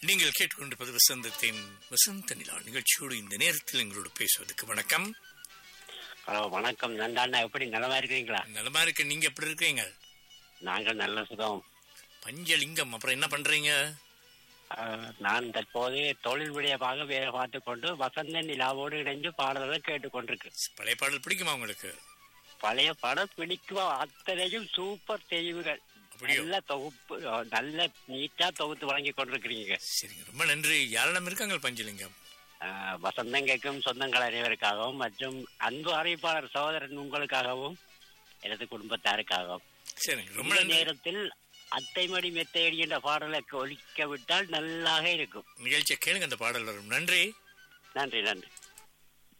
நீங்கள் கேட்டுக்கொண்டிருப்பது வசந்தத்தின் வசந்த நிலா நிகழ்ச்சியோடு இந்த நேரத்தில் எங்களோடு பேசுவதற்கு வணக்கம் ஹலோ வணக்கம் நந்தாண்ணா எப்படி நலமா இருக்கிறீங்களா நலமா இருக்க நீங்க எப்படி இருக்கீங்க நாங்கள் நல்ல சுகம் பஞ்சலிங்கம் அப்புறம் என்ன பண்றீங்க அஹ், நான் தற்போது தொழில் விடயமாக வேலை பார்த்து கொண்டு வசந்த நிலாவோடு இணைந்து பாடல்களை கேட்டுக்கொண்டிருக்கு பழைய பாடல் பிடிக்குமா உங்களுக்கு பழைய படம் பிடிக்கும் அத்தனையும் சூப்பர் தெரிவுகள் அப்படியோ? நல்ல தொகுப்பு அஹ், நல்ல நீட்டா தொகுத்து வழங்கி கொண்டிருக்கிறீங்க சரிங்க ரொம்ப நன்றி யாரிடம் இருக்காங்க பஞ்சலிங்கம் அஹ், வசந்தம் கேட்கும் சொந்தங்கள் அனைவருக்காகவும் மற்றும் அன்பு அறிவிப்பாளர் சகோதரன் உங்களுக்காகவும் எனது குடும்பத்தாருக்காகவும் சரிங்க ரொம்ப இந்த நன்றி நேரத்தில் அத்தைமடி மெத்தையடி என்ற பாடலை ஒழிக்க விட்டால் நல்லாக இருக்கும் நிகழ்ச்சியை கேளுங்க அந்த பாடல் வரும் நன்றி நன்றி நன்றி